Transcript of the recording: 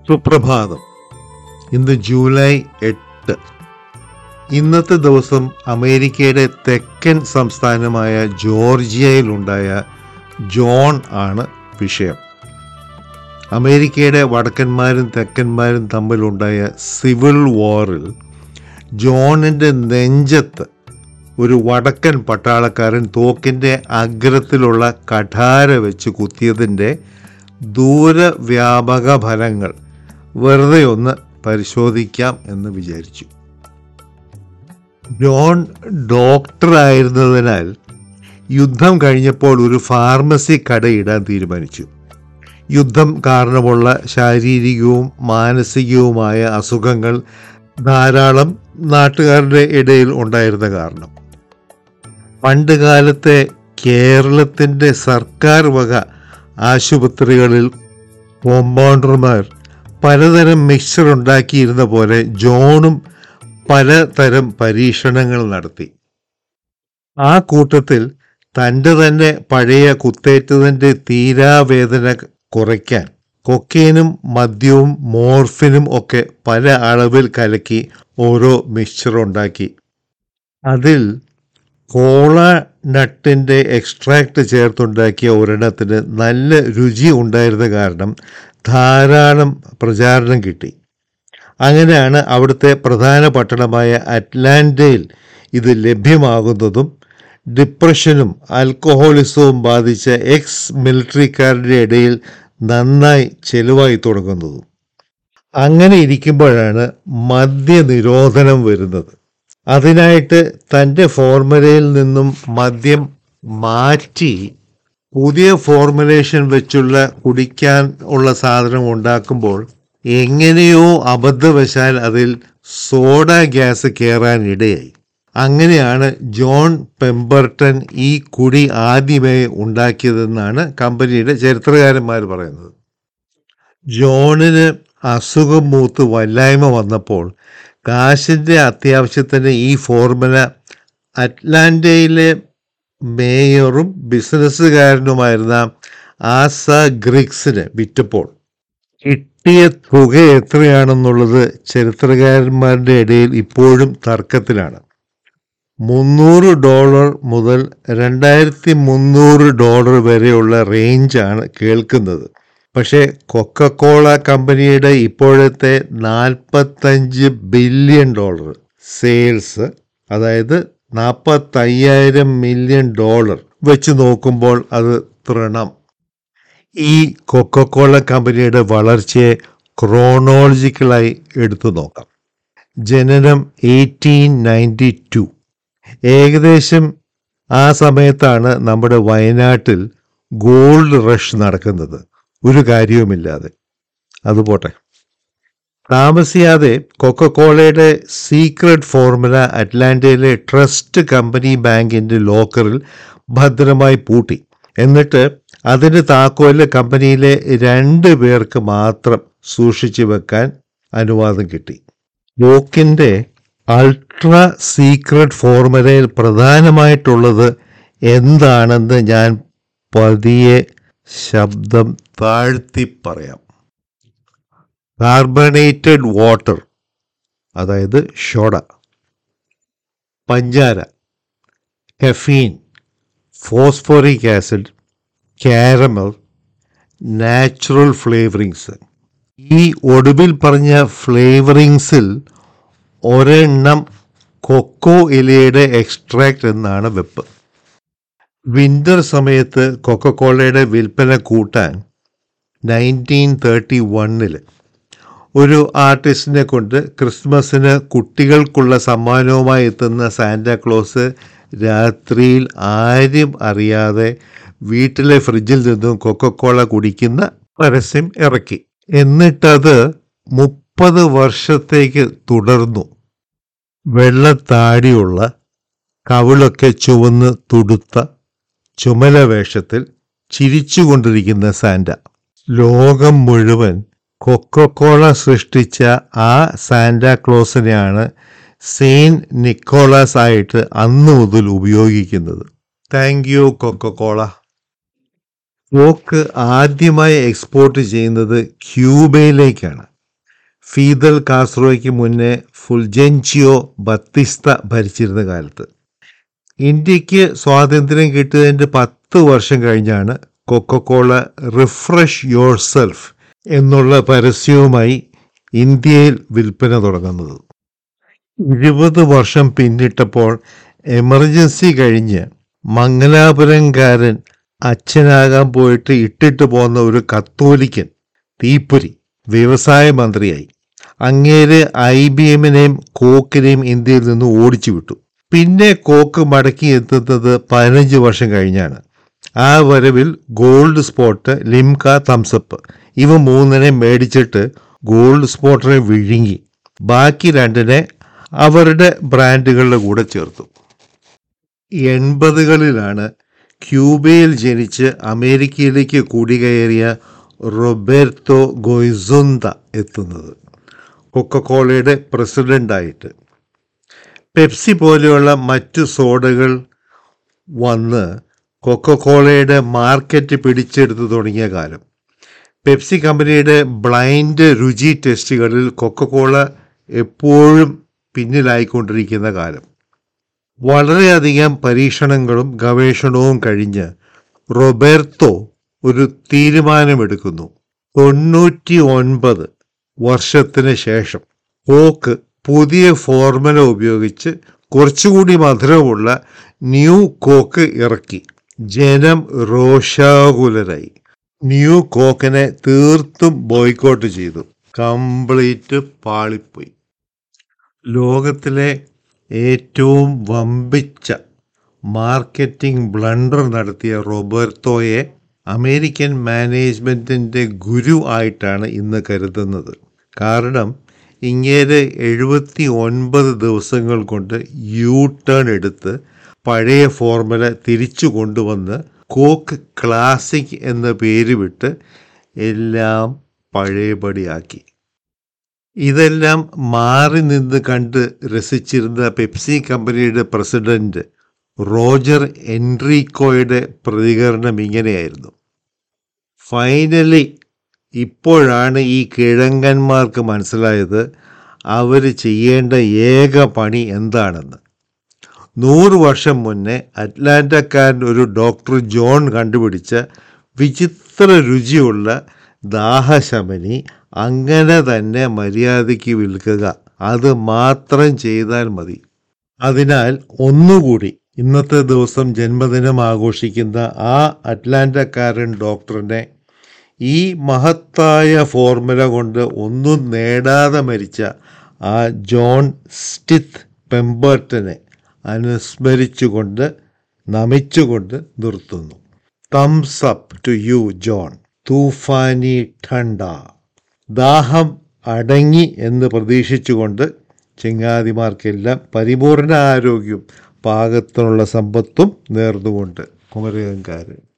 സുപ്രഭാതം ഇന്ന് ജൂലൈ എട്ട് ഇന്നത്തെ ദിവസം അമേരിക്കയുടെ തെക്കൻ സംസ്ഥാനമായ ജോർജിയയിലുണ്ടായ ജോൺ ആണ് വിഷയം അമേരിക്കയുടെ വടക്കന്മാരും തെക്കന്മാരും തമ്മിലുണ്ടായ സിവിൽ വാറിൽ ജോണിൻ്റെ നെഞ്ചത്ത് ഒരു വടക്കൻ പട്ടാളക്കാരൻ തോക്കിൻ്റെ അഗ്രത്തിലുള്ള കഠാര വെച്ച് കുത്തിയതിൻ്റെ ദൂരവ്യാപക ഫലങ്ങൾ വെറുതെ ഒന്ന് പരിശോധിക്കാം എന്ന് വിചാരിച്ചു ജോൺ ഡോക്ടറായിരുന്നതിനാൽ യുദ്ധം കഴിഞ്ഞപ്പോൾ ഒരു ഫാർമസി കടയിടാൻ തീരുമാനിച്ചു യുദ്ധം കാരണമുള്ള ശാരീരികവും മാനസികവുമായ അസുഖങ്ങൾ ധാരാളം നാട്ടുകാരുടെ ഇടയിൽ ഉണ്ടായിരുന്ന കാരണം പണ്ട് കാലത്തെ കേരളത്തിൻ്റെ സർക്കാർ വക ആശുപത്രികളിൽ കോമ്പൗണ്ടർമാർ പലതരം മിക്സർ ഉണ്ടാക്കിയിരുന്ന പോലെ ജോണും പലതരം പരീക്ഷണങ്ങൾ നടത്തി ആ കൂട്ടത്തിൽ തൻ്റെ തന്നെ പഴയ കുത്തേറ്റതിൻ്റെ തീരാവേദന കുറയ്ക്കാൻ കൊക്കേനും മദ്യവും മോർഫിനും ഒക്കെ പല അളവിൽ കലക്കി ഓരോ മിക്സ്ചർ ഉണ്ടാക്കി അതിൽ കോള നട്ടിൻ്റെ എക്സ്ട്രാക്ട് ചേർത്തുണ്ടാക്കിയ ഒരെണ്ണത്തിന് നല്ല രുചി ഉണ്ടായിരുന്ന കാരണം ധാരാളം പ്രചാരണം കിട്ടി അങ്ങനെയാണ് അവിടുത്തെ പ്രധാന പട്ടണമായ അറ്റ്ലാന്റയിൽ ഇത് ലഭ്യമാകുന്നതും ഡിപ്രഷനും ആൽക്കഹോളിസവും ബാധിച്ച എക്സ് മിലിറ്ററിക്കാരുടെ ഇടയിൽ നന്നായി ചെലവായി തുടങ്ങുന്നതും അങ്ങനെ ഇരിക്കുമ്പോഴാണ് മദ്യനിരോധനം വരുന്നത് അതിനായിട്ട് തൻ്റെ ഫോർമുലയിൽ നിന്നും മദ്യം മാറ്റി പുതിയ ഫോർമുലേഷൻ വെച്ചുള്ള കുടിക്കാൻ ഉള്ള സാധനം ഉണ്ടാക്കുമ്പോൾ എങ്ങനെയോ അബദ്ധവശാൽ അതിൽ സോഡ ഗ്യാസ് കയറാൻ ഇടയായി അങ്ങനെയാണ് ജോൺ പെമ്പർട്ടൺ ഈ കുടി ആദ്യമേ ഉണ്ടാക്കിയതെന്നാണ് കമ്പനിയുടെ ചരിത്രകാരന്മാർ പറയുന്നത് ജോണിന് അസുഖം മൂത്ത് വല്ലായ്മ വന്നപ്പോൾ കാശിൻ്റെ അത്യാവശ്യത്തിന് ഈ ഫോർമുല അറ്റ്ലാന്റയിലെ മേയറും ബിസിനസ്സുകാരനുമായിരുന്ന ആസ ഗ്രിക്സിന് വിറ്റപ്പോൾ കിട്ടിയ തുക എത്രയാണെന്നുള്ളത് ചരിത്രകാരന്മാരുടെ ഇടയിൽ ഇപ്പോഴും തർക്കത്തിലാണ് മുന്നൂറ് ഡോളർ മുതൽ രണ്ടായിരത്തി മുന്നൂറ് ഡോളർ വരെയുള്ള റേഞ്ചാണ് കേൾക്കുന്നത് പക്ഷേ കൊക്കക്കോള കമ്പനിയുടെ ഇപ്പോഴത്തെ നാൽപ്പത്തഞ്ച് ബില്യൺ ഡോളർ സെയിൽസ് അതായത് നാൽപ്പത്തയ്യായിരം മില്യൺ ഡോളർ വെച്ച് നോക്കുമ്പോൾ അത് തൃണം ഈ കൊക്കക്കോള കമ്പനിയുടെ വളർച്ചയെ ക്രോണോളജിക്കലായി എടുത്തു നോക്കാം ജനനം എയ്റ്റീൻ നയൻറ്റി ടു ഏകദേശം ആ സമയത്താണ് നമ്മുടെ വയനാട്ടിൽ ഗോൾഡ് റഷ് നടക്കുന്നത് ഒരു കാര്യവുമില്ലാതെ അതുപോട്ടെ താമസിയാതെ കൊക്കക്കോളയുടെ സീക്രട്ട് ഫോർമുല അറ്റ്ലാന്റയിലെ ട്രസ്റ്റ് കമ്പനി ബാങ്കിന്റെ ലോക്കറിൽ ഭദ്രമായി പൂട്ടി എന്നിട്ട് അതിന് താക്കോല് കമ്പനിയിലെ രണ്ട് പേർക്ക് മാത്രം സൂക്ഷിച്ചു വെക്കാൻ അനുവാദം കിട്ടി ലോക്കിന്റെ അൾട്രാ സീക്രട്ട് ഫോർമുലയിൽ പ്രധാനമായിട്ടുള്ളത് എന്താണെന്ന് ഞാൻ പതിയെ ശബ്ദം താഴ്ത്തി പറയാം കാർബണേറ്റഡ് വാട്ടർ അതായത് ഷോഡ പഞ്ചാര caffeine phosphoric acid caramel natural flavourings ഈ ഒടുവിൽ പറഞ്ഞ ഫ്ലേവറിങ്സിൽ ഒരെണ്ണം കൊക്കോ ഇലയുടെ എക്സ്ട്രാക്ട് എന്നാണ് വെപ്പ് വിന്റർ സമയത്ത് കൊക്കക്കോളയുടെ വിൽപ്പന കൂട്ടാൻ നയൻറ്റീൻ തേർട്ടി വണ്ണിൽ ഒരു ആർട്ടിസ്റ്റിനെ കൊണ്ട് ക്രിസ്മസിന് കുട്ടികൾക്കുള്ള സമ്മാനവുമായി എത്തുന്ന സാന്റാക്ലോസ് രാത്രിയിൽ ആരും അറിയാതെ വീട്ടിലെ ഫ്രിഡ്ജിൽ നിന്നും കൊക്കക്കോള കുടിക്കുന്ന പരസ്യം ഇറക്കി എന്നിട്ടത് മുപ്പത് വർഷത്തേക്ക് തുടർന്നു വെള്ളത്താടിയുള്ള കവിളൊക്കെ ചുവന്ന് തുടുത്ത ചുമല വേഷത്തിൽ ചിരിച്ചുകൊണ്ടിരിക്കുന്ന സാന്റ ലോകം മുഴുവൻ കൊക്കക്കോള സൃഷ്ടിച്ച ആ സാന്റാക്ലോസിനെയാണ് സെയിൻറ്റ് നിക്കോളാസ് ആയിട്ട് അന്ന് മുതൽ ഉപയോഗിക്കുന്നത് താങ്ക് യു കൊക്കക്കോള കോക്ക് ആദ്യമായി എക്സ്പോർട്ട് ചെയ്യുന്നത് ക്യൂബയിലേക്കാണ് ഫീദൽ കാസ്ട്രോയ്ക്ക് മുന്നേ ഫുൾജെൻജിയോ ബത്തിസ്ത ഭരിച്ചിരുന്ന കാലത്ത് ഇന്ത്യക്ക് സ്വാതന്ത്ര്യം കിട്ടിയതിൻ്റെ പത്ത് വർഷം കഴിഞ്ഞാണ് കൊക്കക്കോള റിഫ്രഷ് യുവർ സെൽഫ് എന്നുള്ള പരസ്യവുമായി ഇന്ത്യയിൽ വിൽപ്പന തുടങ്ങുന്നത് ഇരുപത് വർഷം പിന്നിട്ടപ്പോൾ എമർജൻസി കഴിഞ്ഞ് മംഗലാപുരംകാരൻ അച്ഛനാകാൻ പോയിട്ട് ഇട്ടിട്ട് പോന്ന ഒരു കത്തോലിക്കൻ തീപ്പൊരി വ്യവസായ മന്ത്രിയായി അങ്ങേര് ഐ ബി എമ്മിനെയും കോക്കിനെയും ഇന്ത്യയിൽ നിന്ന് ഓടിച്ചു വിട്ടു പിന്നെ കോക്ക് മടക്കി എത്തുന്നത് പതിനഞ്ച് വർഷം കഴിഞ്ഞാണ് ആ വരവിൽ ഗോൾഡ് സ്പോട്ട് ലിംക തംസപ്പ് ഇവ മൂന്നിനെ മേടിച്ചിട്ട് ഗോൾഡ് സ്പോട്ടിനെ വിഴുങ്ങി ബാക്കി രണ്ടിനെ അവരുടെ ബ്രാൻഡുകളുടെ കൂടെ ചേർത്തു എൺപതുകളിലാണ് ക്യൂബയിൽ ജനിച്ച് അമേരിക്കയിലേക്ക് കുടികയറിയ റൊബേർട്ടോ ഗൊയ്സുന്ത എത്തുന്നത് കൊക്കക്കോളയുടെ പ്രസിഡൻ്റായിട്ട് പെപ്സി പോലെയുള്ള മറ്റു സോഡകൾ വന്ന് കൊക്കക്കോളയുടെ മാർക്കറ്റ് പിടിച്ചെടുത്തു തുടങ്ങിയ കാലം പെപ്സി കമ്പനിയുടെ ബ്ലൈൻഡ് രുചി ടെസ്റ്റുകളിൽ കൊക്കക്കോള എപ്പോഴും പിന്നിലായിക്കൊണ്ടിരിക്കുന്ന കാലം വളരെയധികം പരീക്ഷണങ്ങളും ഗവേഷണവും കഴിഞ്ഞ് റൊബേർട്ടോ ഒരു തീരുമാനമെടുക്കുന്നു തൊണ്ണൂറ്റി ഒൻപത് വർഷത്തിന് ശേഷം കോക്ക് പുതിയ ഫോർമുല ഉപയോഗിച്ച് കുറച്ചുകൂടി മധുരമുള്ള ന്യൂ കോക്ക് ഇറക്കി ജനം രോഷാകുലരായി ന്യൂ കോക്കിനെ തീർത്തും ബോയ്ക്കോട്ട് ചെയ്തു കംപ്ലീറ്റ് പാളിപ്പോയി ലോകത്തിലെ ഏറ്റവും വമ്പിച്ച മാർക്കറ്റിംഗ് ബ്ലണ്ടർ നടത്തിയ റോബർത്തോയെ അമേരിക്കൻ മാനേജ്മെൻറ്റിൻ്റെ ഗുരു ആയിട്ടാണ് ഇന്ന് കരുതുന്നത് കാരണം ഇങ്ങേര് എഴുപത്തി ഒൻപത് ദിവസങ്ങൾ കൊണ്ട് യു ടേൺ എടുത്ത് പഴയ ഫോർമുല തിരിച്ചു കൊണ്ടുവന്ന് കോക്ക് ക്ലാസിക് എന്ന പേര് വിട്ട് എല്ലാം പഴയപടിയാക്കി ഇതെല്ലാം മാറി നിന്ന് കണ്ട് രസിച്ചിരുന്ന പെപ്സി കമ്പനിയുടെ പ്രസിഡന്റ് റോജർ എൻട്രിക്കോയുടെ പ്രതികരണം ഇങ്ങനെയായിരുന്നു ഫൈനലി ഇപ്പോഴാണ് ഈ കിഴങ്ങന്മാർക്ക് മനസ്സിലായത് അവർ ചെയ്യേണ്ട ഏക പണി എന്താണെന്ന് നൂറ് വർഷം മുന്നേ അറ്റ്ലാന്റക്കാരൻ ഒരു ഡോക്ടർ ജോൺ കണ്ടുപിടിച്ച വിചിത്ര രുചിയുള്ള ദാഹശമനി അങ്ങനെ തന്നെ മര്യാദയ്ക്ക് വിൽക്കുക അത് മാത്രം ചെയ്താൽ മതി അതിനാൽ ഒന്നുകൂടി ഇന്നത്തെ ദിവസം ജന്മദിനം ആഘോഷിക്കുന്ന ആ അറ്റ്ലാന്റക്കാരൻ ഡോക്ടറിനെ ഈ മഹത്തായ ഫോർമുല കൊണ്ട് ഒന്നും നേടാതെ മരിച്ച ആ ജോൺ സ്റ്റിത്ത് പെമ്പർട്ടനെ അനുസ്മരിച്ചുകൊണ്ട് നമിച്ചുകൊണ്ട് നിർത്തുന്നു Thums Up to you John തൂഫാനി ഠണ്ട ദാഹം അടങ്ങി എന്ന് പ്രതീക്ഷിച്ചുകൊണ്ട് ചെങ്ങാതിമാർക്കെല്ലാം പരിപൂർണ ആരോഗ്യവും പാകത്തിനുള്ള സമ്പത്തും നേർന്നുകൊണ്ട് കുമരകംകാരൻ